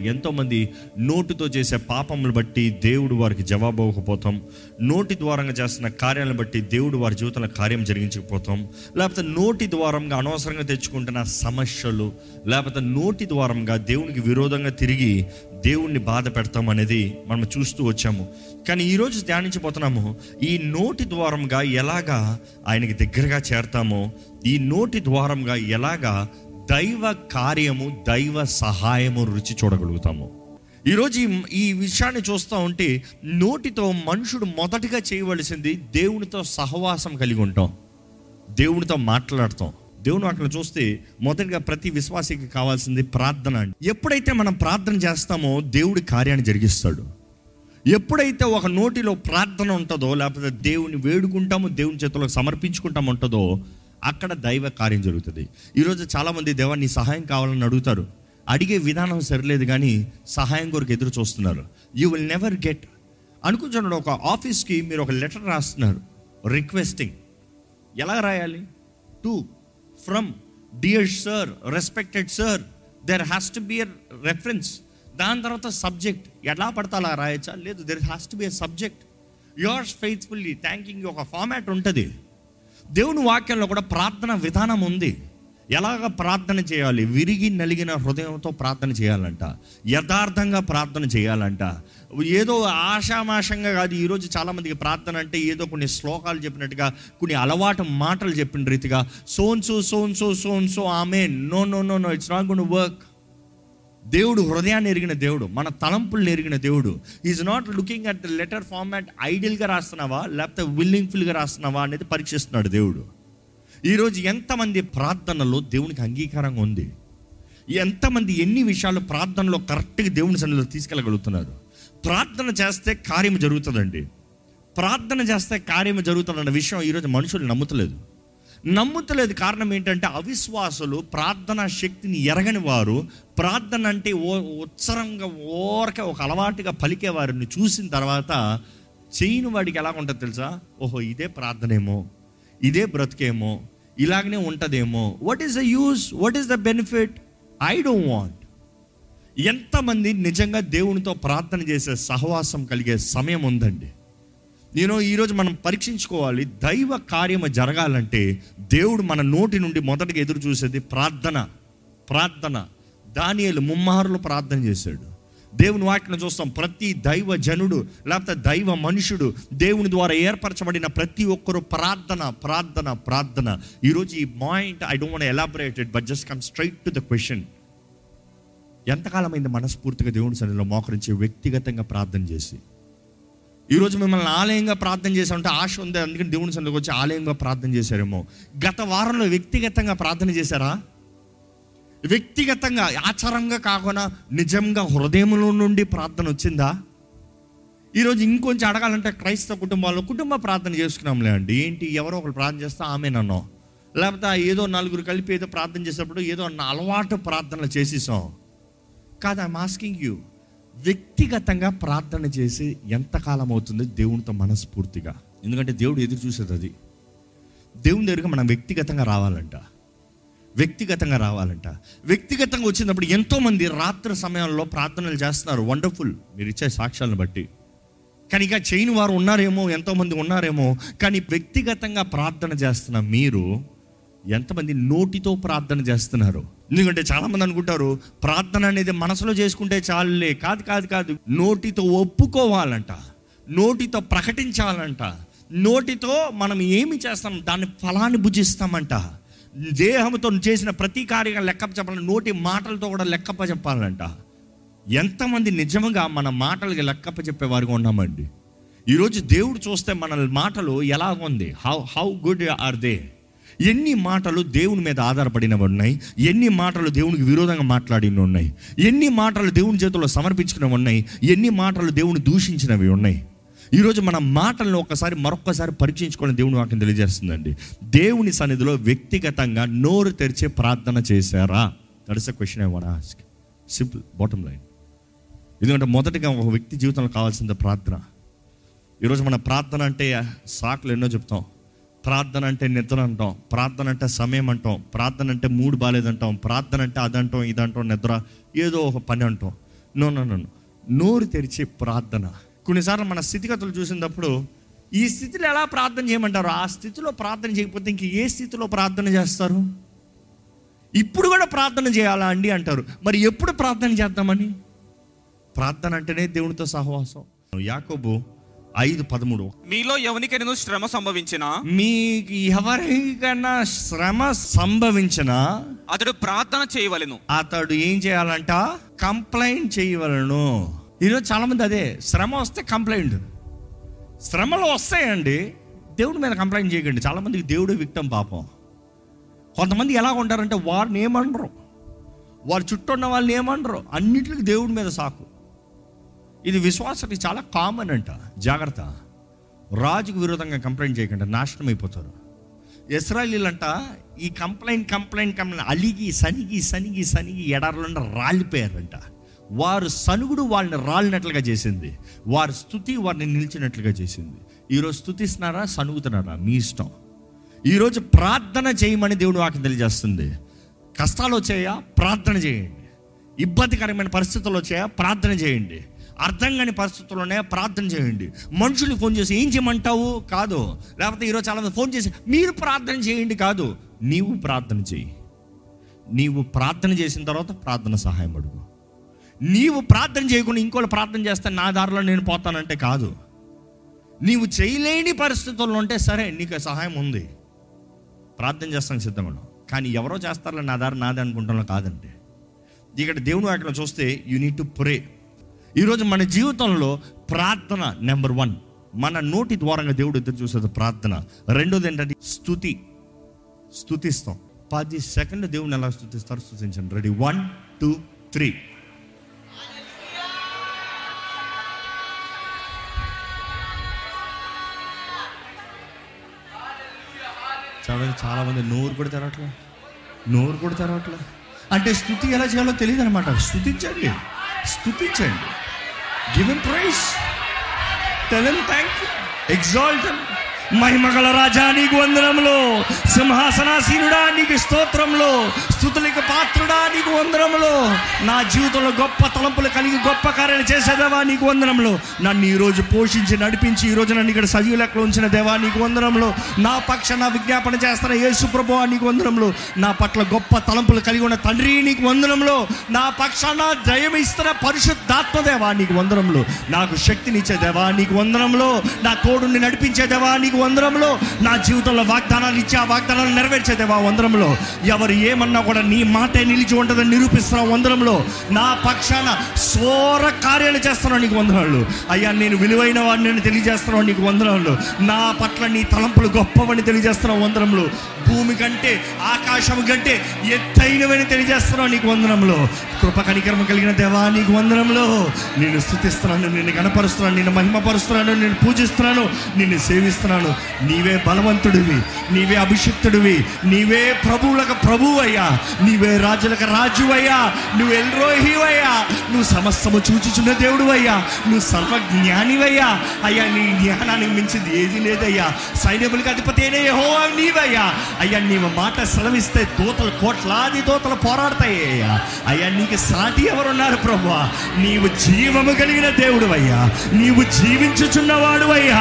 ఎంతోమంది నోటితో చేసే పాపములు బట్టి దేవుడు వారికి జవాబు అవ్వకపోతాం నోటి ద్వారంగా చేస్తున్న కార్యాలను బట్టి దేవుడు వారి జీవితంలో కార్యం జరిగించకపోతాం లేకపోతే నోటి ద్వారంగా అనవసరంగా తెచ్చుకుంటున్న సమస్యలు లేకపోతే నోటి ద్వారంగా దేవునికి విరోధంగా తిరిగి దేవుణ్ణి బాధ పెడతాం అనేది మనం చూస్తూ వచ్చాము కానీ ఈరోజు ధ్యానించబోతున్నాము ఈ నోటి ద్వారంగా ఎలాగా ఆయనకి దగ్గరగా చేరతామో ఈ నోటి ద్వారంగా ఎలాగా దైవ కార్యము దైవ సహాయము రుచి చూడగలుగుతాము ఈరోజు ఈ ఈ విషయాన్ని చూస్తూ ఉంటే నోటితో మనుషుడు మొదటిగా చేయవలసింది దేవునితో సహవాసం కలిగి ఉంటాం దేవునితో మాట్లాడతాం దేవుని అక్కడ చూస్తే మొదటిగా ప్రతి విశ్వాసికి కావాల్సింది ప్రార్థన అండి ఎప్పుడైతే మనం ప్రార్థన చేస్తామో దేవుడి కార్యాన్ని జరిగిస్తాడు ఎప్పుడైతే ఒక నోటిలో ప్రార్థన ఉంటుందో లేకపోతే దేవుని వేడుకుంటామో దేవుని చేతిలో సమర్పించుకుంటాం ఉంటుందో అక్కడ దైవ కార్యం జరుగుతుంది ఈరోజు చాలామంది దేవా నీ సహాయం కావాలని అడుగుతారు అడిగే విధానం సరిలేదు కానీ సహాయం కొరకు ఎదురు చూస్తున్నారు యూ విల్ నెవర్ గెట్ అనుకుంటున్నాడు ఒక ఆఫీస్కి మీరు ఒక లెటర్ రాస్తున్నారు రిక్వెస్టింగ్ ఎలా రాయాలి to from dear sir respected sir there has to be a reference దాని తర్వాత సబ్జెక్ట్ ఎలా పడతా అలా రాయచ్చా లేదు there has to be a subject yours faithfully thanking ఒక ఫార్మాట్ ఉంటుంది దేవుని వాక్యంలో కూడా ప్రార్థన విధానం ఉంది ఎలాగ ప్రార్థన చేయాలి విరిగి నలిగిన హృదయంతో ప్రార్థన చేయాలంట యథార్థంగా ప్రార్థన చేయాలంట ఏదో ఆషామాషంగా కాదు ఈరోజు చాలామందికి ప్రార్థన అంటే ఏదో కొన్ని శ్లోకాలు చెప్పినట్టుగా కొన్ని అలవాటు మాటలు చెప్పిన రీతిగా so and so so and so so and so ఆమె no no no no it's not good work దేవుడు హృదయాన్ని ఎరిగిన దేవుడు మన తలంపుల్ని ఎరిగిన దేవుడు is not looking at the letter format ఐడియల్గా రాస్తున్నావా లేకపోతే విల్లింగ్ఫుల్గా రాస్తున్నావా అనేది పరీక్షిస్తున్నాడు దేవుడు ఈరోజు ఎంతమంది ప్రార్థనలో దేవునికి అంగీకారంగా ఉంది ఎంతమంది ఎన్ని విషయాలు ప్రార్థనలో కరెక్ట్గా దేవుని సన్నిధిలో తీసుకెళ్ళగలుగుతున్నారు ప్రార్థన చేస్తే కార్యం జరుగుతుందండి ప్రార్థన చేస్తే కార్యం జరుగుతుందన్న విషయం ఈరోజు మనుషులు నమ్ముతలేదు నమ్ముతలేదు కారణం ఏంటంటే అవిశ్వాసులు ప్రార్థన శక్తిని ఎరగని వారు ప్రార్థన అంటే ఓ ఉత్సరంగా ఓరక ఒక అలవాటుగా పలికే వారిని చూసిన తర్వాత చేయని వాడికి ఎలా ఉంటుంది తెలుసా ఓహో ఇదే ప్రార్థనేమో ఇదే బ్రతికేమో ఇలాగనే ఉంటుందేమో what is the use what is the benefit I don't want ఎంతమంది నిజంగా దేవునితో ప్రార్థన చేసే సహవాసం కలిగే సమయం ఉందండి నేను ఈరోజు మనం పరీక్షించుకోవాలి దైవ కార్యము జరగాలంటే దేవుడు మన నోటి నుండి మొదటిగా ఎదురు చూసేది ప్రార్థన ప్రార్థన దానియేలు ముమ్మారులు ప్రార్థన చేశాడు దేవుని వాక్యం చూస్తాం ప్రతి దైవ జనుడు లేకపోతే దైవ మనుషుడు దేవుని ద్వారా ఏర్పరచబడిన ప్రతి ఒక్కరు ప్రార్థన ప్రార్థన ప్రార్థన ఈరోజు ఈ point I don't want elaborated but just come straight to the question ఎంతకాలమైంది మనస్ఫూర్తిగా దేవుని సన్నిధిలో మోకరించి వ్యక్తిగతంగా ప్రార్థన చేసి ఈరోజు మిమ్మల్ని ఆలయంగా ప్రార్థన చేసామంటే ఆశ ఉంది అందుకని దేవుని సన్నిధికి వచ్చి ఆలయంగా ప్రార్థన చేశారేమో గత వారంలో వ్యక్తిగతంగా ప్రార్థన చేశారా వ్యక్తిగతంగా ఆచారంగా కాకుండా నిజంగా హృదయంలో నుండి ప్రార్థన వచ్చిందా ఈరోజు ఇంకొంచెం అడగాలంటే క్రైస్తవ కుటుంబాల్లో కుటుంబ ప్రార్థన చేసుకున్నాంలే అండి ఏంటి ఎవరో ఒకరు ప్రార్థన చేస్తే ఆమె నన్ను లేకపోతే ఏదో నలుగురు కలిపి ఏదో ప్రార్థన చేసేటప్పుడు ఏదో నా అలవాటు ప్రార్థనలు చేసేసాం కాదు ఐమ్ ఆస్కింగ్ యూ వ్యక్తిగతంగా ప్రార్థన చేసి ఎంతకాలం అవుతుంది దేవునితో మనస్ఫూర్తిగా ఎందుకంటే దేవుడు ఎదురు చూసేది అది దేవుని దగ్గరికి మనం వ్యక్తిగతంగా రావాలంట వ్యక్తిగతంగా రావాలంట వ్యక్తిగతంగా వచ్చినప్పుడు ఎంతోమంది రాత్రి సమయంలో ప్రార్థనలు చేస్తున్నారు వండర్ఫుల్ మీరు ఇచ్చే సాక్ష్యాలను బట్టి కానీ ఇక చేయని వారు ఉన్నారేమో ఎంతోమంది ఉన్నారేమో కానీ వ్యక్తిగతంగా ప్రార్థన చేస్తున్న మీరు ఎంతమంది నోటితో ప్రార్థన చేస్తున్నారు ఎందుకంటే చాలామంది అనుకుంటారు ప్రార్థన అనేది మనసులో చేసుకుంటే చాలులే కాదు కాదు కాదు నోటితో ఒప్పుకోవాలంట నోటితో ప్రకటించాలంట నోటితో మనం ఏమి చేస్తాం దాని ఫలాన్ని భుజిస్తామంట దేహంతో చేసిన ప్రతి కార్యం లెక్క చెప్పాలంటే నోటి మాటలతో కూడా లెక్కప్ప చెప్పాలంట ఎంతమంది నిజంగా మన మాటలకి లెక్కప్ప చెప్పేవారుగా ఉన్నామండి ఈరోజు దేవుడు చూస్తే మన మాటలు ఎలా ఉంది how how good are they ఎన్ని మాటలు దేవుని మీద ఆధారపడినవి ఉన్నాయి ఎన్ని మాటలు దేవునికి విరోధంగా మాట్లాడినవి ఉన్నాయి ఎన్ని మాటలు దేవుని చేతుల్లో సమర్పించుకున్నవి ఉన్నాయి ఎన్ని మాటలు దేవుని దూషించినవి ఉన్నాయి ఈరోజు మన మాటలను ఒకసారి మరొకసారి పరీక్షించుకొని దేవుని వాక్యం తెలియజేస్తుందండి దేవుని సన్నిధిలో వ్యక్తిగతంగా నోరు తెరిచే ప్రార్థన చేశారా that's a question I want ask simple bottom line ఎందుకంటే మొదటిగా ఒక వ్యక్తి జీవితంలో కావాల్సింది ప్రార్థన ఈరోజు మన ప్రార్థన అంటే సాకులు ఎన్నో చెప్తాం ప్రార్థన అంటే నిద్ర అంటాం ప్రార్థన అంటే సమయం అంటాం ప్రార్థన అంటే మూడు బాగాలేదంటాం ప్రార్థన అంటే అదంటాం ఇదంటాం నిద్ర ఏదో ఒక పని అంటాం నో నో నో నోరు తెరిచి ప్రార్థన కొన్నిసార్లు మన స్థితిగతులు చూసినప్పుడు ఈ స్థితిలో ఎలా ప్రార్థన చేయమంటారు ఆ స్థితిలో ప్రార్థన చేయకపోతే ఇంక ఏ స్థితిలో ప్రార్థన చేస్తారు ఇప్పుడు కూడా ప్రార్థన చేయాలా అండి అంటారు మరి ఎప్పుడు ప్రార్థన చేద్దామని ప్రార్థన అంటేనే దేవునితో సహవాసం యాకోబు ఐదు పదమూడు మీలో ఎవరికైనా శ్రమ సంభవించినా మీకు ఎవరికైనా శ్రమ సంభవించిన అతడు ప్రార్థన చేయవలెను అతడు ఏం చేయాలంట కంప్లైంట్ చేయవలను ఈరోజు చాలా మంది అదే శ్రమ వస్తే కంప్లైంట్ శ్రమలు వస్తాయండి దేవుడి మీద కంప్లైంట్ చేయకండి చాలా మందికి దేవుడు విక్తం పాపం కొంతమంది ఎలా ఉంటారంటే వారిని ఏమనరు వారి చుట్టూ ఉన్న వాళ్ళని ఏమనరు అన్నిటికి దేవుడి మీద సాకు ఇది విశ్వాసానికి చాలా కామన్ అంట జాగ్రత్త రాజుకు విరోధంగా కంప్లైంట్ చేయకండి నాశనం అయిపోతారు ఇస్రాయలీలంట ఈ కంప్లైంట్ కంప్లైంట్ కంప్లైంట్ అలిగి సనిగి సనిగి సనిగి ఎడారులంట రాలిపోయారంట వారు సనుగుడు వాళ్ళని రాలినట్లుగా చేసింది వారి స్థుతి వారిని నిలిచినట్లుగా చేసింది ఈరోజు స్థుతిస్తున్నారా సనుగుతున్నారా మీ ఇష్టం ఈరోజు ప్రార్థన చేయమని దేవుడు వాకి తెలియజేస్తుంది కష్టాలు వచ్చాయా ప్రార్థన చేయండి ఇబ్బందికరమైన పరిస్థితులు వచ్చాయా ప్రార్థన చేయండి అర్థం కాని పరిస్థితుల్లోనే ప్రార్థన చేయండి మనుషులు ఫోన్ చేసి ఏం చేయమంటావు కాదు లేకపోతే ఈరోజు చాలా మంది ఫోన్ చేసి మీరు ప్రార్థన చేయండి కాదు నీవు ప్రార్థన చేయి నీవు ప్రార్థన చేసిన తర్వాత ప్రార్థన సహాయం అడుగు నీవు ప్రార్థన చేయకుండా ఇంకోళ్ళు ప్రార్థన చేస్తే నా దారిలో నేను పోతానంటే కాదు నీవు చేయలేని పరిస్థితుల్లో ఉంటే సరే నీకు సహాయం ఉంది ప్రార్థన చేస్తాను సిద్ధంగా ఉన్నాం కానీ ఎవరో చేస్తారో నా దారి నాదే అనుకుంటానో కాదండి ఇక్కడ దేవుని అక్కడ చూస్తే యూ నీడ్ టు ప్రే ఈరోజు మన జీవితంలో ప్రార్థన నెంబర్ వన్ మన నోటి ద్వారంగా దేవుడు ఎదురు చూసేది ప్రార్థన రెండోది ఏంటంటే స్థుతి స్థుతిస్తాం పది సెకండ్ దేవుని ఎలా స్థుతిస్తారు స్థుతించండి రెడీ వన్ టూ త్రీ చాలా చాలా మంది నోరు కూడా తెరవట్లే నోరు కూడా తెరవట్లే అంటే స్థుతి ఎలా చేయాలో తెలియదు అనమాట స్థుతించండి స్థుతించండి give M price tell M thank you exalt మహిమగల రాజా నీకు వందనములో సింహాసనాసీనుడా నీకు స్తోత్రంలో స్థుతులకు పాత్రుడా నీకు వందనములో నా జీవితంలో గొప్ప తలంపులు కలిగి గొప్ప కార్యాలు చేసేదేవా నీకు వందనంలో నన్ను ఈ రోజు పోషించి నడిపించి ఈ రోజు నన్ను ఇక్కడ సజీవ లెక్కలో ఉంచిన దేవా నీకు వందనంలో నా పక్ష నా విజ్ఞాపన చేస్తున్న యేసు ప్రభు నీకు వందనంలో నా పట్ల గొప్ప తలంపులు కలిగి ఉన్న తండ్రి నీకు వందనంలో నా పక్షాన జయం ఇస్తున్న పరిశుద్ధాత్మ దేవా నీకు వందనంలో నాకు శక్తినిచ్చే దేవా నీకు వందనంలో నా తోడుని నడిపించే దేవా నీకు వందనంలో నా జీవితంలో వాగ్దానాలు ఇచ్చే ఆ వాగ్దానాలు నెరవేర్చే దేవా వందనంలో ఎవరు ఏమన్నా కూడా నీ మాటే నిలిచి ఉంటుందని నిరూపిస్తున్న వందనంలో నా పక్షాన సోర కార్యాలు చేస్తున్నావు నీకు వందనాలు అయ్యా నేను విలువైన వాడిని నేను తెలియజేస్తున్నావు నీకు వందనాలు నా పట్ల నీ తలంపులు గొప్పవని తెలియజేస్తున్నావు వందనంలో భూమి కంటే ఆకాశం కంటే ఎత్తైనవని తెలియజేస్తున్నావు నీకు వందనంలో కృప కనికరమ కలిగిన దేవా నీకు వందనంలో నేను స్థుతిస్తున్నాను నిన్ను గణపరుస్తున్నాను నిన్ను మహిమపరుస్తున్నాను నేను పూజిస్తున్నాను నిన్ను సేవిస్తున్నాను నీవే బలవంతుడివి నీవే అభిషిక్తుడివి నీవే ప్రభువులకు ప్రభువు అయ్యా నీవే రాజులకు రాజు అయ్యా నువ్వు ఎల్రోహివయ్యా నువ్వు సమస్తము చూచుచున్న దేవుడు అయ్యా నువ్వు సర్వజ్ఞానివయ్యా అయ్యా నీ జ్ఞానానికి మించింది ఏది లేదయ్యా సైన్యములకు అధిపతి అయిన యెహోవా నీవయ్యా అయ్యా నీవు మాట సెలవిస్తే దూతలు కోట్లాది దూతలు పోరాడతాయి అయ్యా అయ్యా నీకు సాటి ఎవరున్నారు ప్రభు నీవు జీవము కలిగిన దేవుడు అయ్యా నీవు జీవించుచున్నవాడు అయ్యా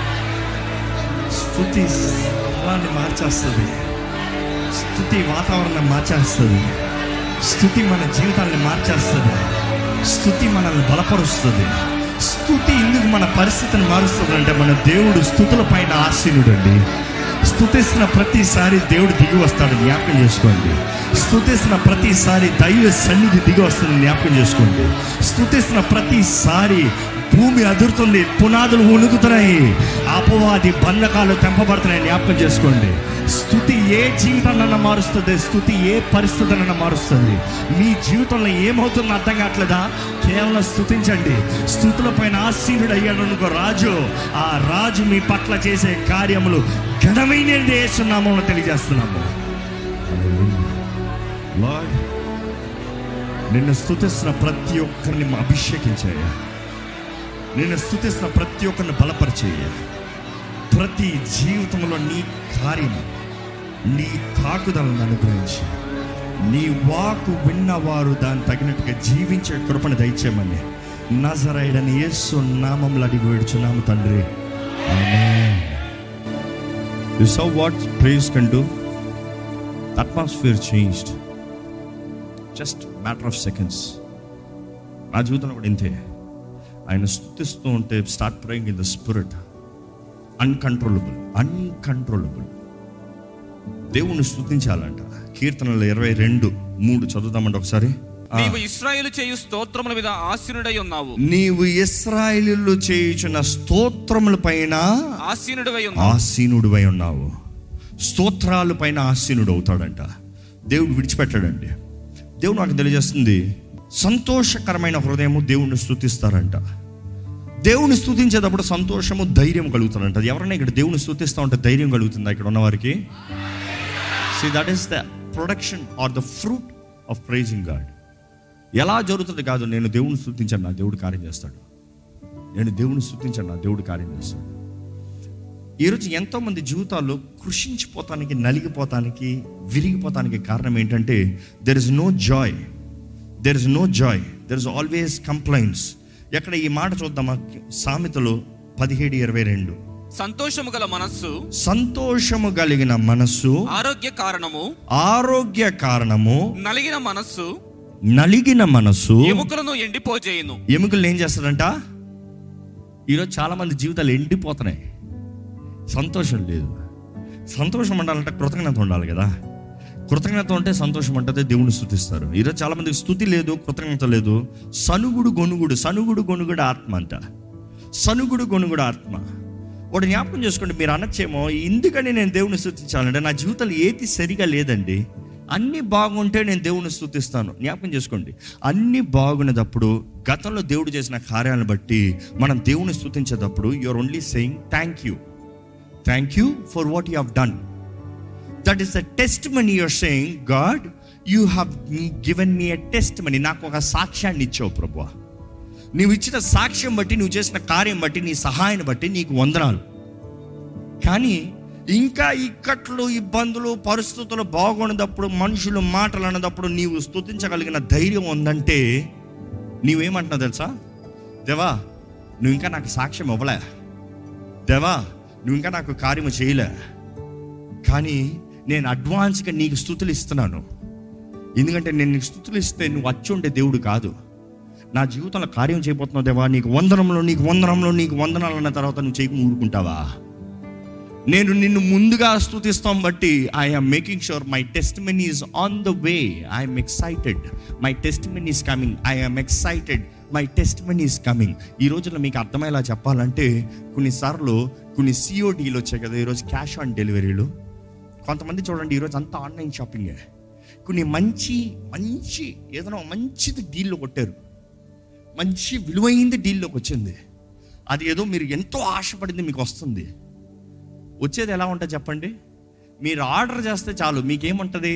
స్థుతి స్థలాన్ని మార్చేస్తుంది స్థుతి వాతావరణం మార్చేస్తుంది స్థుతి మన జీవితాన్ని మార్చేస్తుంది స్థుతి మనల్ని బలపరుస్తుంది స్థుతి ఎందుకు మన పరిస్థితిని మారుస్తుంది అంటే మన దేవుడు స్థుతుల పైన ఆశీనుడండి స్థుతిస్తున్న ప్రతిసారి దేవుడు దిగి వస్తాడు జ్ఞాపకం చేసుకోండి స్థుతిస్తున్న ప్రతిసారి దైవ సన్నిధి దిగి వస్తుంది జ్ఞాపకం చేసుకోండి స్థుతిస్తున్న ప్రతిసారి భూమి అదురుతుంది పునాదులు ఉణుకుతున్నాయి అపవాది బంధకాలు తెంపబడుతున్నాయి జ్ఞాపకం చేసుకోండి స్థుతి ఏ జీవితాన్నైనా మారుస్తుంది స్థుతి ఏ పరిస్థితులైనా మారుస్తుంది మీ జీవితంలో ఏమవుతుందో అర్థం కావట్లేదా కేవలం స్థుతించండి స్థుతుల పైన ఆసీనుడు అయ్యాడు అనుకో రాజు ఆ రాజు మీ పట్ల చేసే కార్యములు ఘనమైన వేస్తున్నామో తెలియజేస్తున్నాము Lord, నిన్ను స్థుతిస్తున్న ప్రతి ఒక్కరిని అభిషేకించాయా నిన్ను స్థుతిస్తున్న ప్రతి ఒక్కరిని బలపరిచేయ ప్రతి జీవితంలో నీ కార్యము నీ తాకుదలను అనుగ్రహించి నీ వాకు విన్నవారు దాని తగినట్టుగా జీవించే కృపను దయచేయమని నజరైడని యేసు నామంలో అడిగి వేడుచున్నాము తండ్రి you saw what praise can do atmosphere changed just matter of seconds నా జీవితంలో కూడా ఇంతే ఆయన స్థుతిస్తూ ఉంటే start praying in the spirit uncontrollable uncontrollable దేవుణ్ణి స్థుతించాలంట కీర్తనలు ఇరవై రెండు మూడు చదువుతామంట ఒకసారి ఆ. నీవు ఇస్రాయేలు చేయు స్తోత్రముల మీద ఆసీనుడై ఉన్నావు నీవు ఇస్రాయేలు చేయుచున్న స్తోత్రముల పైన ఆసీనుడివై ఉన్నావు ఆసీనుడివై ఉన్నావు స్తోత్రాల పైన ఆసీనుడు అవుతాడంట దేవుడు విడిచిపెట్టాడండి దేవుడు నాకు తెలియజేస్తుంది సంతోషకరమైన హృదయము దేవుణ్ణి స్థుతిస్తారంట దేవుని స్థుతించేటప్పుడు సంతోషము ధైర్యం కలుగుతాడంట ఎవరైనా ఇక్కడ దేవుని స్థుతిస్తా ఉంటే ధైర్యం కలుగుతుందా ఇక్కడ ఉన్న వారికి see that is the production or the fruit of praising God ఎలా జరుగుతుంది కాదు నేను దేవుని స్థుతించాను నా దేవుడు కార్యం చేస్తాడు నేను దేవుని స్థుతించాను నా దేవుడు కార్యం చేస్తాడు ఈరోజు ఎంతోమంది జీవితాల్లో కృషించిపోతానికి నలిగిపోతానికి విరిగిపోతానికి కారణం ఏంటంటే there is no joy there is no joy there is always complaints ఎక్కడ ఈ మాట చూద్దామా సామెతలో పదిహేడు ఇరవై రెండు సంతోషము గల మనస్సు సంతోషము కలిగిన మనస్సు ఆరోగ్య కారణము ఆరోగ్య కారణము నలిగిన మనస్సు నలిగిన మనస్సు ఎముకలను ఎండిపోజేయును ఎముకలు ఏం చేస్తాడంట ఈరోజు చాలా మంది జీవితాలు ఎండిపోతున్నాయి సంతోషం లేదు సంతోషం ఉండాలంటే కృతజ్ఞత ఉండాలి కదా కృతజ్ఞత ఉంటే సంతోషం ఉంటుంది దేవుని స్థుతిస్తారు ఈరోజు చాలా మందికి స్థుతి లేదు కృతజ్ఞత లేదు సనుగుడు గొనుగుడు సనుగుడు గొనుగుడు ఆత్మ అంట సనుగుడు గొనుగుడు ఆత్మ ఒకటి జ్ఞాపకం చేసుకోండి మీరు అనొచ్చేమో ఎందుకని నేను దేవుని స్థుతించాలంటే నా జీవితంలో ఏది సరిగా లేదండి అన్ని బాగుంటే నేను దేవుని స్థుతిస్తాను జ్ఞాపకం చేసుకోండి అన్ని బాగున్నదప్పుడు గతంలో దేవుడు చేసిన కార్యాలను బట్టి మనం దేవుని స్థుతించేటప్పుడు you're only saying thank you thank you for what you have done that is the testimony you're saying God you have given me a testimony నాకు ఒక సాక్ష్యాన్ని ఇచ్చావు ప్రభు నువ్వు ఇచ్చిన సాక్ష్యం బట్టి నువ్వు చేసిన కార్యం బట్టి నీ సహాయాన్ని బట్టి నీకు వందనాలు కానీ ఇంకా ఇక్కట్లు ఇబ్బందులు పరిస్థితులు బాగున్నప్పుడు మనుషులు మాటలు అన్నదప్పుడు నీవు స్తుతించగలిగిన ధైర్యం ఉందంటే నీవేమంటున్నావు తెలుసా దేవా నువ్వు ఇంకా నాకు సాక్ష్యం ఇవ్వలే దేవా నువ్వు ఇంకా నాకు కార్యము చేయలే కానీ నేను అడ్వాన్స్గా నీకు స్థుతులు ఇస్తున్నాను ఎందుకంటే నేను నీకు స్థుతులు ఇస్తే నువ్వు వచ్చి ఉండే దేవుడు కాదు నా జీవితంలో కార్యం చేయబోతున్నావు దేవా నీకు వందనంలో నీకు వందనంలో నీకు వందనాలు అన్న తర్వాత నువ్వు చేయకు ఊరుకుంటావా నేను నిన్ను ముందుగా స్థుతిస్తాం బట్టి I'm making sure my testimony is on the way I'm excited my testimony is coming I'm excited my testimony is coming ఈ రోజుల్లో మీకు అర్థమయ్యేలా చెప్పాలంటే కొన్నిసార్లు కొన్ని సిఓడీలు వచ్చాయి కదా ఈరోజు క్యాష్ ఆన్ డెలివరీలు కొంతమంది చూడండి ఈరోజు అంతా ఆన్లైన్ షాపింగే కొన్ని మంచి మంచి ఏదైనా మంచిది డీల్లో కొట్టారు మంచి విలువైంది డీల్లోకి వచ్చింది అది ఏదో మీరు ఎంతో ఆశపడింది మీకు వస్తుంది వచ్చేది ఎలా ఉంటుంది చెప్పండి మీరు ఆర్డర్ చేస్తే చాలు మీకేముంటుంది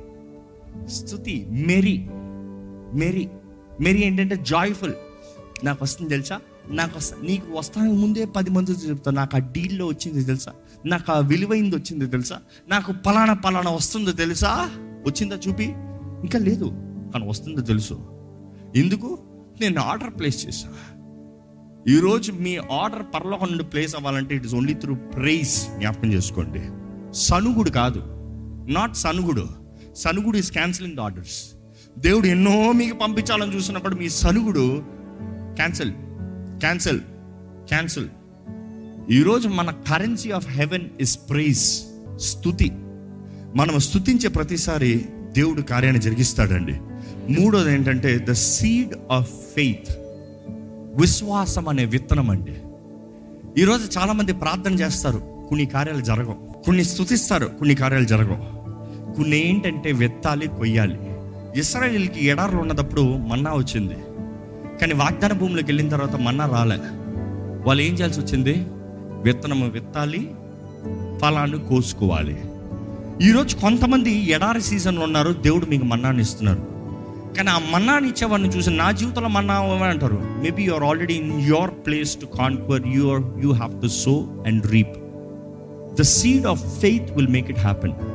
స్థుతి మెరీ మెరీ మెరీ ఏంటంటే జాయ్ఫుల్ నాకు వస్తుంది తెలుసా నాకు వస్తా నీకు వస్తానికి ముందే పది మంది చెప్తాను నాకు ఆ డీల్లో వచ్చింది తెలుసా నాకు ఆ విలువైంది వచ్చింది తెలుసా నాకు పలానా పలానా వస్తుందో తెలుసా వచ్చిందా చూపి ఇంకా లేదు కానీ వస్తుందో తెలుసు ఎందుకు నేను ఆర్డర్ ప్లేస్ చేశా ఈరోజు మీ ఆర్డర్ పరలోకం నుండి ప్లేస్ అవ్వాలంటే it is only through praise జ్ఞాపకం చేసుకోండి సనుగుడు కాదు నాట్ సనుగుడు సనుగుడు ఇస్ క్యాన్సిలింగ్ ద ఆర్డర్స్ దేవుడు ఎన్నో మీకు పంపించాలని చూసినప్పుడు మీ సనుగుడు క్యాన్సిల్ క్యాన్సిల్ క్యాన్సిల్ ఈరోజు మన currency of heaven is praise స్థుతి మనం స్థుతించే ప్రతిసారి దేవుడు కార్యాన్ని జరిగిస్తాడండి మూడోది ఏంటంటే ద సీడ్ ఆఫ్ ఫెయిత్ విశ్వాసం అనే విత్తనం అండి ఈరోజు చాలా మంది ప్రార్థన చేస్తారు కొన్ని కార్యాలు జరగవు కొన్ని స్థుతిస్తారు కొన్ని కార్యాలు జరగవు కొన్ని ఏంటంటే వెత్తాలి కొయ్యాలి ఇస్రాయేల్కి ఎడారులు ఉన్నదప్పుడు మన్నా వచ్చింది కానీ వాగ్దాన భూమిలోకి వెళ్ళిన తర్వాత మన్నా రాలే వాళ్ళు ఏం చేయాల్సి వచ్చింది విత్తనము విత్తాలి ఫలాన్ని కోసుకోవాలి ఈరోజు కొంతమంది ఎడారి సీజన్లో ఉన్నారు దేవుడు మీకు మన్నాన్ని ఇస్తున్నారు కానీ ఆ మన్నాని ఇచ్చేవాడిని చూసి నా జీవితంలో మన్నా అని అంటారు maybe you're already in your place to conquer your you have to sow and reap the seed of faith will make it happen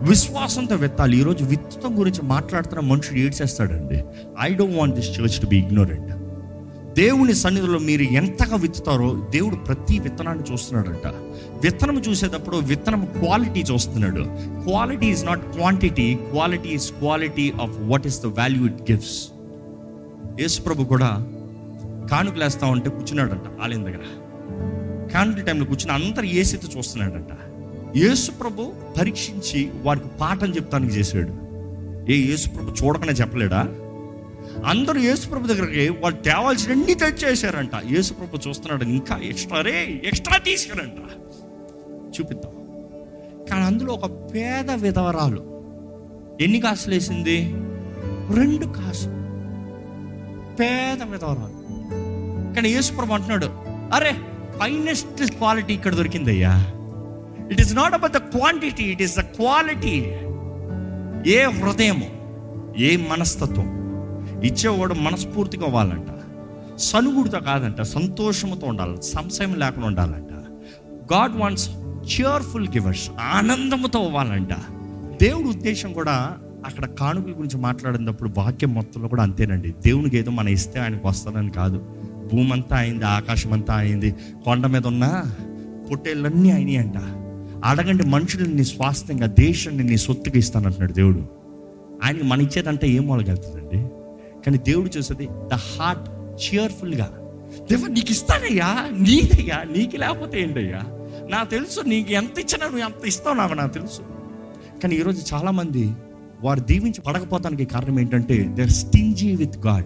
విశ్వాసంతో విత్తాలి ఈరోజు విత్తడం గురించి మాట్లాడుతున్న మనుషుడు ఏడ్చేస్తాడండి I don't want this church to be ignorant దేవుని సన్నిధిలో మీరు ఎంతగా విత్తుతారో దేవుడు ప్రతి విత్తనాన్ని చూస్తున్నాడంట విత్తనం చూసేటప్పుడు విత్తనం క్వాలిటీ చూస్తున్నాడు quality is not quantity quality is quality of what is the value it gives యేసు ప్రభు కూడా కానుకలు వేస్తా ఉంటే కూర్చున్నాడంట ఆలయం దగ్గర కానుక టైంలో కూర్చుని అందరు ఏసైతే చూస్తున్నాడంట యేసు ప్రభు పరీక్షించి వారికి పాఠం చెప్తానికి చేశాడు ఏ యేసు ప్రభు చూడకనే చెప్పలేడా అందరూ యేసుప్రభు దగ్గరికి వాళ్ళు తేవాల్సినన్ని తెచ్చేసారంట యేసుప్రభు చూస్తున్నాడు ఇంకా ఎక్స్ట్రా రే ఎక్స్ట్రా తీసుకురంట చూపిద్దాం కానీ అందులో ఒక పేద విధవరాలు ఎన్ని కాసులు వేసింది రెండు కాసులు పేద విధవరాలు కానీ యేసుప్రభు అంటున్నాడు అరే ఫైనెస్ట్ క్వాలిటీ ఇక్కడ దొరికిందయ్యా it is not about the quantity it is the quality ఏ హృదయము ఏ మనస్తత్వం ఇచ్చేవాడు మనస్ఫూర్తిగా అవ్వాలంట సనుగుడితో కాదంట సంతోషంతో ఉండాలి సంశయం లేకుండా ఉండాలంట గాడ్ వాంట్స్ చియర్ఫుల్ గివర్స్ ఆనందంతో అవ్వాలంట దేవుడి ఉద్దేశం కూడా అక్కడ కానుకల గురించి మాట్లాడినప్పుడు వాక్యం మొత్తంలో కూడా అంతేనండి దేవునికి ఏదో మనం ఇస్తే ఆయనకు వస్తుందని కాదు భూమి అంతా అయింది ఆకాశం అంతా అయింది కొండ మీద ఉన్న పొట్టేళ్ళన్నీ అయినాయి అంట అడగండి మనుషుల్ని నీ స్వాస్థ్యంగా దేశాన్ని నీ సొత్తుగా ఇస్తానంటున్నాడు దేవుడు ఆయనకి మన ఇచ్చేదంటే ఏం మొలగలుగుతుందండి కానీ దేవుడు చూసేది ద హార్ట్ చియర్ఫుల్గా దేవా నీకు ఇస్తానయ్యా నీదయ్యా నీకు లేకపోతే ఏంటయ్యా నాకు తెలుసు నీకు ఎంత ఇచ్చినా నువ్వు ఎంత ఇస్తావు నాకు నాకు తెలుసు కానీ ఈరోజు చాలామంది వారు దీవించి పడకపోతానికి కారణం ఏంటంటే they stingy with God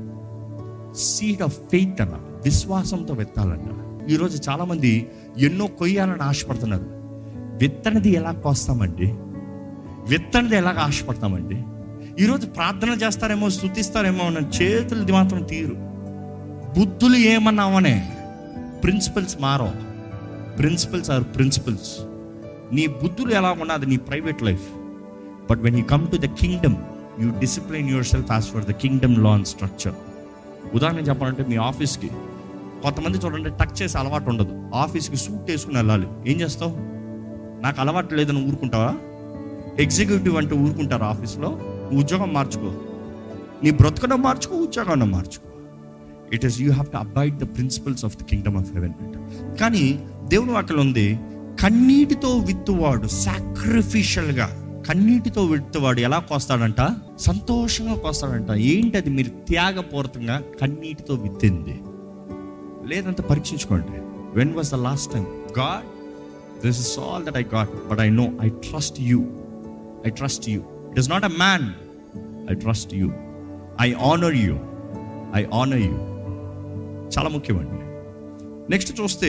seed of faith అన్న విశ్వాసంతో విత్తాలన్న ఈరోజు చాలామంది ఎన్నో కొయ్యాలని ఆశపడుతున్నారు విత్తనది ఎలా కోస్తామండి విత్తనది ఎలాగ ఆశపడతామండి ఈరోజు ప్రార్థన చేస్తారేమో స్థుతిస్తారేమో అన్న చేతులది మాత్రం తీరు బుద్ధులు ఏమన్నామనే ప్రిన్సిపల్స్ మారో ప్రిన్సిపల్స్ ఆర్ ప్రిన్సిపల్స్ నీ బుద్ధులు ఎలా ఉన్నా అది నీ private life but when you come to the kingdom you discipline yourself as for the kingdom law and structure ఉదాహరణ చెప్పాలంటే మీ ఆఫీస్కి కొంతమంది చూడండి టచ్ చేసే అలవాటు ఉండదు ఆఫీస్కి సూట్ వేసుకుని వెళ్ళాలి ఏం చేస్తావు నాకు అలవాటు లేదని ఊరుకుంటావా ఎగ్జిక్యూటివ్ అంటే ఊరుకుంటారు ఆఫీస్లో ఉద్యోగం మార్చుకో నీ బ్రతుకడం మార్చుకో ఉద్యోగం మార్చుకో it is you have to avoid the principles of the kingdom of heaven కానీ దేవుని వాక్యం ఉంది కన్నీటితో విత్తువాడు సాక్రిఫిషియల్గా కన్నీటితో విత్తువాడు ఎలా కోస్తాడంట సంతోషంగా కోస్తాడంట ఏంటి అది మీరు త్యాగపూరితంగా కన్నీటితో విత్తింది లేదంటే పరీక్షించుకోండి when was the last time God this is all that I got but I know I trust you I trust you it is not a man I trust you I honour you I honour you చాలా ముఖ్యమండి next చూస్తే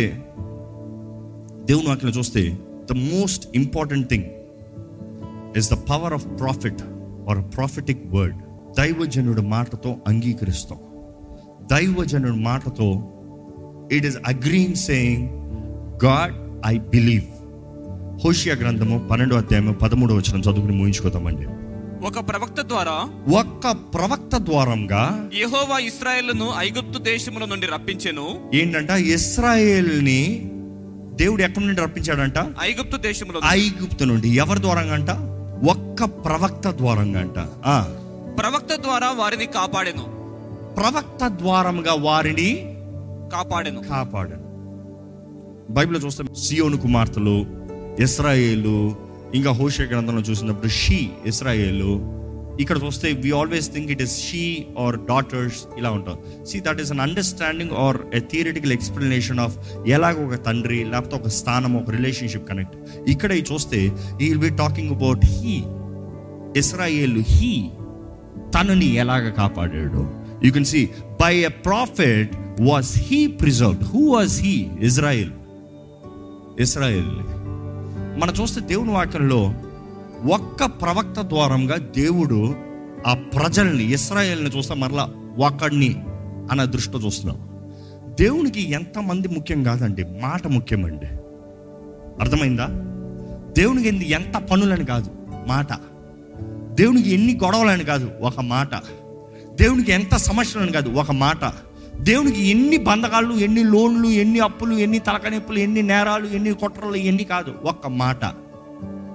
దేవుని వాక్యం చూస్తే the most important thing is the power of prophet or prophetic word దైవజనుడు మాటతో అంగీకరిస్తాం దైవజనుడు మాటతో it is agreeing saying God I believe హోషియా గ్రంథము పన్నెండో అధ్యాయము పదమూడో వచ్చిన చదువుకుని ముగించుకోతామండి ఒక ప్రవక్త ద్వారా ఒక్క ప్రవక్త ద్వారంగా యెహోవా ఇస్రాయేలును ఐగుప్తు దేశముల నుండి రప్పించెను ఏంటంట ఇస్రాయేల్ని దేవుడు ఎక్కడి నుండి రప్పించాడంట ఐగుప్తు దేశములో ఐగుప్తు నుండి ఎవరి ద్వారంగా అంట ఒక్క ప్రవక్త ద్వారంగా అంట ఆ ప్రవక్త ద్వారా వారిని కాపాడెను ప్రవక్త ద్వారముగా వారిని కాపాడెను కాపాడు బైబిల్లో చూస్తే సియోను కుమార్తెలు ఇస్రాయేలు ఇంకా హోషే గ్రంథంలో చూసినప్పుడు షీ ఇస్రాయేలు ఇక్కడ చూస్తే we always think it is she or daughters ఇలా ఉంటాం see that is an understanding or a theoretical explanation of ఎలాగ ఒక తండ్రి లేకపోతే ఒక స్థానం ఒక రిలేషన్షిప్ కనెక్ట్ ఇక్కడ ఈ చూస్తే ఈ will be talking about he Israel he తనని ఎలాగ కాపాడాడు you can see by a prophet was he preserved who was he Israel ఇస్రాయేల్ మనం చూస్తే దేవుని వాక్యంలో ఒక్క ప్రవక్త ద్వారంగా దేవుడు ఆ ప్రజల్ని ఇస్రాయేల్ని చూస్తే మరలా ఒకడిని అన్న దృష్టితో చూస్తున్నాం దేవునికి ఎంతమంది ముఖ్యం కాదండి మాట ముఖ్యమండి అర్థమైందా దేవునికి ఎందు- ఎంత పనులని కాదు మాట దేవునికి ఎన్ని గొడవలని కాదు ఒక మాట దేవునికి ఎంత సమస్యలని కాదు ఒక మాట దేవునికి ఎన్ని బంధకాలు ఎన్ని లోన్లు ఎన్ని అప్పులు ఎన్ని తలకనొప్పులు ఎన్ని నేరాలు ఎన్ని కుట్రలు ఎన్ని కాదు ఒక్క మాట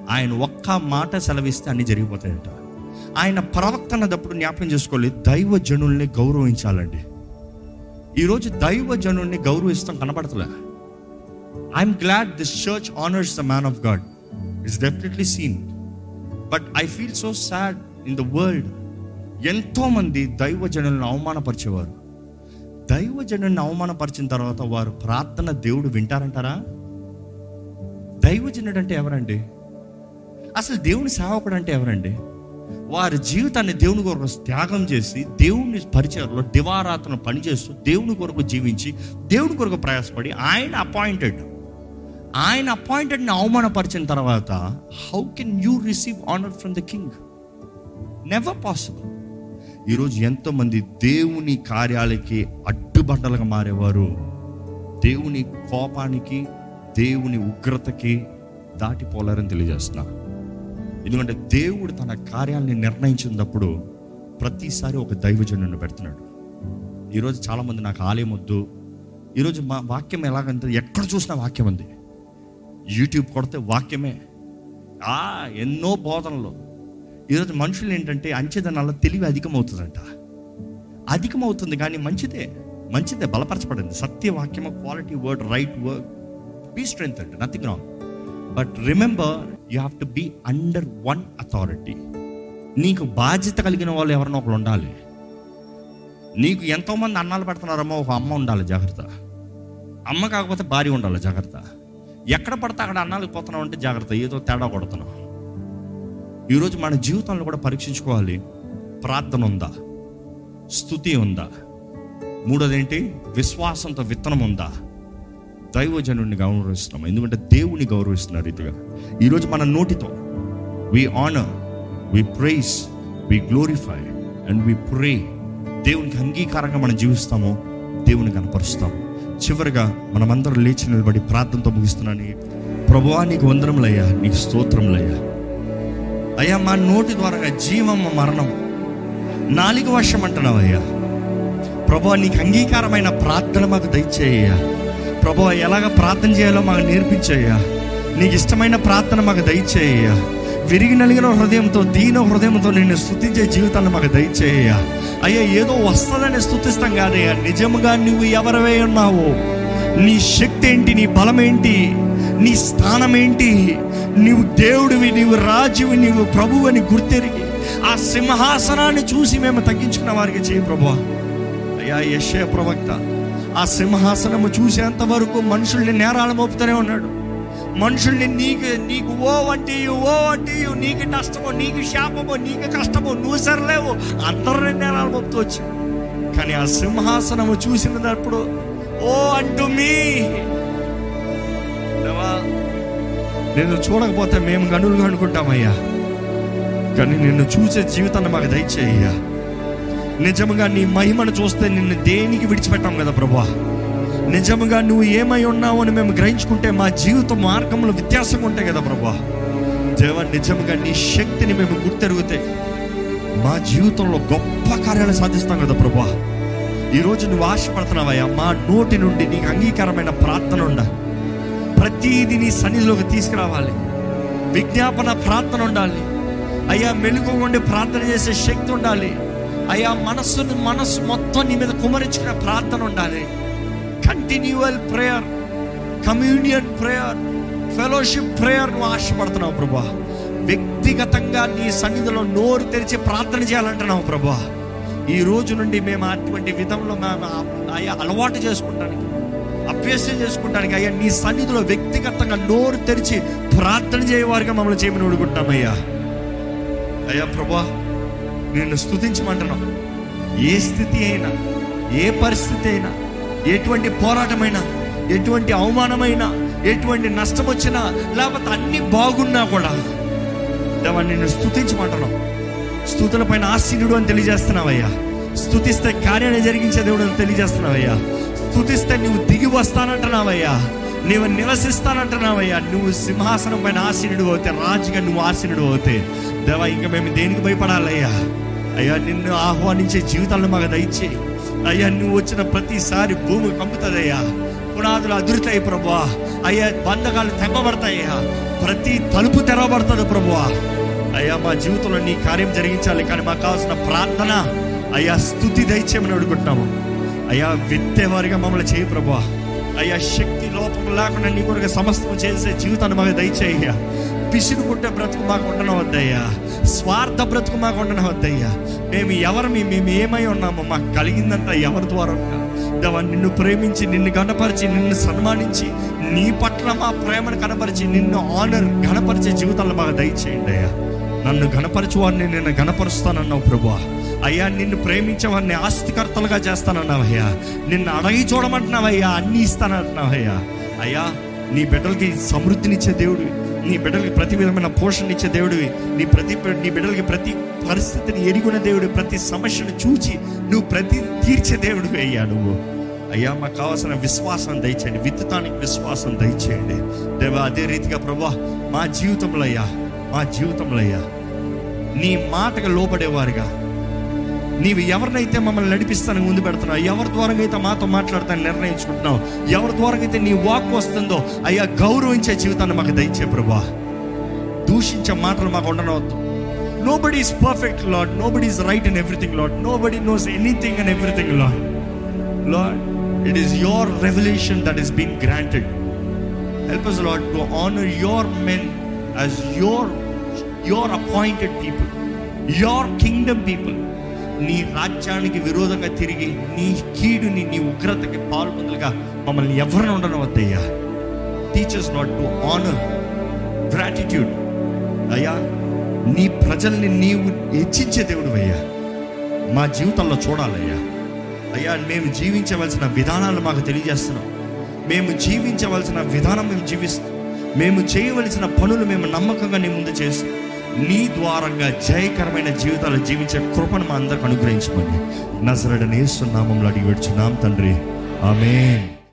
ఆయన ఒక్క మాట సెలవిస్తే అన్ని జరిగిపోతాయంట ఆయన ప్రవక్త అన్నదప్పుడు జ్ఞాపకం చేసుకోవాలి దైవ జనుల్ని గౌరవించాలండి ఈరోజు దైవ జనుల్ని గౌరవిస్తాం కనపడతలే I'm glad this church honours the man of God it's definitely seen but I feel so sad in the world ఎంతో మంది దైవ జనులను అవమానపరిచేవారు దైవ జనులను అవమానపరిచిన తర్వాత వారు ప్రార్థన దేవుడు వింటారంటారా దైవజనుడు అంటే ఎవరండి అసలు దేవుని సేవకుడు అంటే ఎవరండి వారి జీవితాన్ని దేవుని కొరకు త్యాగం చేసి దేవుని పరిచయంలో దివారాత్రను పనిచేస్తూ దేవుని కొరకు జీవించి దేవుని కొరకు ప్రయాసపడి ఆయన అపాయింటెడ్ ఆయన అపాయింటెడ్ని అవమానపరిచిన తర్వాత how can you receive honour from the king never possible ఈరోజు ఎంతోమంది దేవుని కార్యాలకి అడ్డుబండలుగా మారేవారు దేవుని కోపానికి దేవుని ఉగ్రతకి దాటిపోలేరని తెలియజేస్తున్నా ఎందుకంటే దేవుడు తన కార్యాలని నిర్ణయించినప్పుడు ప్రతిసారి ఒక దైవజనుడిని పెడుతున్నాడు ఈరోజు చాలామంది నాకు ఆలయం వద్దు ఈరోజు మా వాక్యం ఎలాగంటే ఎక్కడ చూసినా వాక్యం ఉంది యూట్యూబ్ కొడితే వాక్యమే ఆ ఎన్నో బోధనలు ఈరోజు మనుషులు ఏంటంటే అంచెదనాల తెలివి అధికమవుతుందంట అధికమవుతుంది కానీ మంచిదే మంచిదే బలపరచబడింది సత్యవాక్యము quality word right word be strength అంటే nothing wrong but remember you have to be under one authority నీకు బాధ్యత కలిగిన వాళ్ళు ఎవరైనా ఒకరు ఉండాలి నీకు ఎంతోమంది అన్నాలు పెడుతున్నారమ్మో ఒక అమ్మ ఉండాలి జాగ్రత్త అమ్మ కాకపోతే భార్య ఉండాలి జాగ్రత్త ఎక్కడ పడితే అక్కడ అన్నాలకు పోతున్నావు అంటే జాగ్రత్త ఏదో తేడా కొడుతున్నావు ఈరోజు మన జీవితంలో కూడా పరీక్షించుకోవాలి ప్రార్థన ఉందా స్థుతి ఉందా మూడోది ఏంటి విశ్వాసంతో విత్తనం ఉందా దైవజనుడిని గౌరవిస్తున్నాం ఎందుకంటే దేవుని గౌరవిస్తున్న రీతిగా ఈరోజు మన నోటితో we honour we praise we glorify and we pray దేవునికి అంగీకారంగా మనం జీవిస్తామో దేవుని కనపరుస్తాం చివరిగా మనమందరం లేచి నిలబడి ప్రార్థనతో ముగిస్తున్నాను ప్రభువా నీకు వందరములయ్యా నీకు స్తోత్రములయ్యా అయ్యా మా నోటి ద్వారా జీవం మరణం నాలుగు వర్షం అంటున్నావయ్యా ప్రభు నీకు అంగీకారమైన ప్రార్థన మాకు దయచేయ్యా ప్రభు ఎలాగ ప్రార్థన చేయాలో మాకు నేర్పించేయ్యా నీకు ఇష్టమైన ప్రార్థన మాకు దయచేయ్యా విరిగి నలిగిన హృదయంతో దీన హృదయంతో నిన్ను స్థుతించే జీవితాన్ని మాకు దయచేయ్యా అయ్యా ఏదో వస్తుందని స్థుతిస్తాం కాదయ్యా నిజముగా నువ్వు ఎవరవై ఉన్నావు నీ శక్తి ఏంటి నీ బలం ఏంటి నీ స్థానం ఏంటి నీవు దేవుడివి నీవు రాజువి నీవు ప్రభువు అని గుర్తెరిగి ఆ సింహాసనాన్ని చూసి మేము తగ్గించుకున్న వారికి చేయి ప్రభు అయ్యా యశయ ప్రవక్త ఆ సింహాసనము చూసేంత వరకు మనుషుల్ని నేరాలు మోపుతూనే ఉన్నాడు మనుషుల్ని నీకు నీకు ఓ వంటి ఓ వంటి నీకు నష్టమో నీకు శాపమో నీకు కష్టమో నువ్వు సరలేవు అందరిని నేరాలు మోపుతూ వచ్చి కానీ ఆ సింహాసనము చూసినప్పుడు ఓ అంటూ మీ దేవా, నిన్ను చూడకపోతే మేము గనులుగా అనుకుంటామయ్యా కానీ నిన్ను చూసే జీవితాన్ని మాకు దయచేయ్యా నిజముగా నీ మహిమను చూస్తే నిన్ను దేనికి విడిచిపెట్టాం కదా ప్రభా నిజముగా నువ్వు ఏమై ఉన్నావు అని మేము గ్రహించుకుంటే మా జీవిత మార్గంలో వ్యత్యాసంగా ఉంటాయి కదా ప్రభా దేవ నిజముగా నీ శక్తిని మేము గుర్తెరిగితే మా జీవితంలో గొప్ప కార్యాలు సాధిస్తాం కదా ప్రభా ఈరోజు నువ్వు ఆశపడుతున్నావయ్యా మా నోటి నుండి నీకు అంగీకారమైన ప్రార్థన ఉండాలి ప్రతిదీ నీ సన్నిధిలోకి తీసుకురావాలి విజ్ఞాపన ప్రార్థన ఉండాలి అయ్యా మెలుగు ఉండి ప్రార్థన చేసే శక్తి ఉండాలి అయ్యా మనస్సుని మనస్సు మొత్తం నీ మీద కుమరించుకునే ప్రార్థన ఉండాలి continual prayer communion prayer fellowship prayer నువ్వు ఆశపడుతున్నావు ప్రభా వ్యక్తిగతంగా నీ సన్నిధిలో నోరు తెరిచి ప్రార్థన చేయాలంటున్నావు ప్రభా ఈ రోజు నుండి మేము అటువంటి విధంలో మేము అయ్యా అలవాటు చేసుకుంటానికి అభ్యాసం చేసుకుంటానికి అయ్యా నీ సన్నిధిలో వ్యక్తిగతంగా నోరు తెరిచి ప్రార్థన చేయవారుగా మమ్మల్ని చేయమని అడుగుంటామయ్యా అయ్యా ప్రభా నిన్ను స్థుతించమంటున్నాం ఏ స్థితి అయినా ఏ పరిస్థితి అయినా ఎటువంటి పోరాటమైనా ఎటువంటి అవమానమైనా ఎటువంటి నష్టం వచ్చినా లేకపోతే అన్ని బాగున్నా కూడా దేవా నిన్ను స్థుతించమంటున్నాం స్థుతుల పైన ఆశీనుడు అని తెలియజేస్తున్నావయ్యా స్థుతిస్తే కార్యాన్ని జరిగించే దేవుడు అని తెలియజేస్తున్నావయ్యా స్థుతిస్తే నువ్వు దిగి వస్తానంటున్నావయ్యా నీవు నివసిస్తానంటున్నావయ్యా నువ్వు సింహాసనం పైన ఆశీనుడు అవుతే రాజుగా నువ్వు ఆశీనుడు అవుతే దేవా ఇంకా మేము దేనికి భయపడాలయ్యా అయ్యా నిన్ను ఆహ్వానించే జీవితాలను మాకు దయచే అయ్యా నువ్వు వచ్చిన ప్రతిసారి భూమి కంపుతుందయ్యా పునాదులు అదురుతాయి ప్రభువా అయ్యా బంధకాలు తెప్పబడతాయ్యా ప్రతి తలుపు తెరవబడుతుంది ప్రభువా అయ్యా మా జీవితంలో నీ కార్యం జరిగించాలి కానీ మాకు కావాల్సిన ప్రార్థన అయ్యా స్థుతి దయచేయమని అడుగుతున్నాము అయ్యా విత్తేవారిగా మమ్మల్ని చేయి ప్రభువా అయ్యా శక్తి లోపం లేకుండా నీ కొరకు సమస్తం చేసే జీవితాన్ని మాకు దయచేయ్యా పిసినుకుంటే బ్రతుకు మాకు ఉండడం వద్దయ్యా స్వార్థ బ్రతుకు మాకు ఉండడం వద్దయ్యా మేము ఎవరు మేము ఏమై ఉన్నామో మాకు కలిగిందంతా ఎవరి ద్వారా దేవా నిన్ను ప్రేమించి నిన్ను గణపరిచి నిన్ను సన్మానించి నీ పట్ల మా ప్రేమను కనపరిచి నిన్ను ఆనర్ గణపరిచే జీవితాలను మాకు దయచేయండి అయ్యా నన్ను గణపరచువారిని నేను గణపరుస్తానన్నావు ప్రభా అయ్యా నిన్ను ప్రేమించేవారిని ఆస్తికర్తలుగా చేస్తానన్నావయ్యా నిన్ను అడగి చూడమంటున్నావయ్యా అన్ని ఇస్తానంటున్నావయ్యా అయ్యా నీ బిడ్డలకి సమృద్ధినిచ్చే దేవుడివి నీ బిడ్డలకి ప్రతి విధమైన పోషణ ఇచ్చే దేవుడివి నీ ప్రతి నీ బిడ్డలకి ప్రతి పరిస్థితిని ఎరుగున దేవుడు ప్రతి సమస్యను చూచి నువ్వు ప్రతి తీర్చే దేవుడివి అయ్యా నువ్వు అయ్యా మాకు కావాల్సిన విశ్వాసం దయచేయండి విత్తుతానికి విశ్వాసం దయచేయండి దేవా అదే రీతిగా ప్రభా మా జీవితంలో అయ్యా మా జీవితంలో అయ్యా నీ మాటకు లోబడేవారుగా నీవు ఎవరినైతే మమ్మల్ని నడిపిస్తానికి ముందు పెడుతున్నావు ఎవరి ద్వారా అయితే మాతో మాట్లాడతాను నిర్ణయించుకుంటున్నావు ఎవరి ద్వారా అయితే నీ వాక్ వస్తుందో అయ్యా గౌరవించే జీవితాన్ని మాకు దయచే ప్రభా దూషించే మాటలు మాకు ఉండనవద్దు nobody is perfect Lord nobody is right in everything Lord nobody knows anything and everything Lord Lord it is your revolution that is been granted help us Lord to honour your men as your your appointed people your kingdom people నీ రాజ్యానికి విరోధంగా తిరిగి నీ కీడుని నీ ఉగ్రతకి పాల్పొందలుగా మమ్మల్ని ఎవరిని ఉండనవద్దయ్యా teachers not to honour gratitude అయ్యా నీ ప్రజల్ని నీవు హెచ్చించే దేవుడు అయ్యా మా జీవితంలో చూడాలయ్యా అయ్యా మేము జీవించవలసిన విధానాలు మాకు తెలియజేస్తున్నాం మేము జీవించవలసిన విధానం మేము జీవిస్తాం మేము చేయవలసిన పనులు మేము నమ్మకంగా నీ ముందు చేస్తాం నీ ద్వారంగా జయకరమైన జీవితాలు జీవించే కృపను మా అందరికి అనుగ్రహించమని నజరడనేస్తున్నామంలో అడిగి పెడుచున్నాం తండ్రి ఆమెన్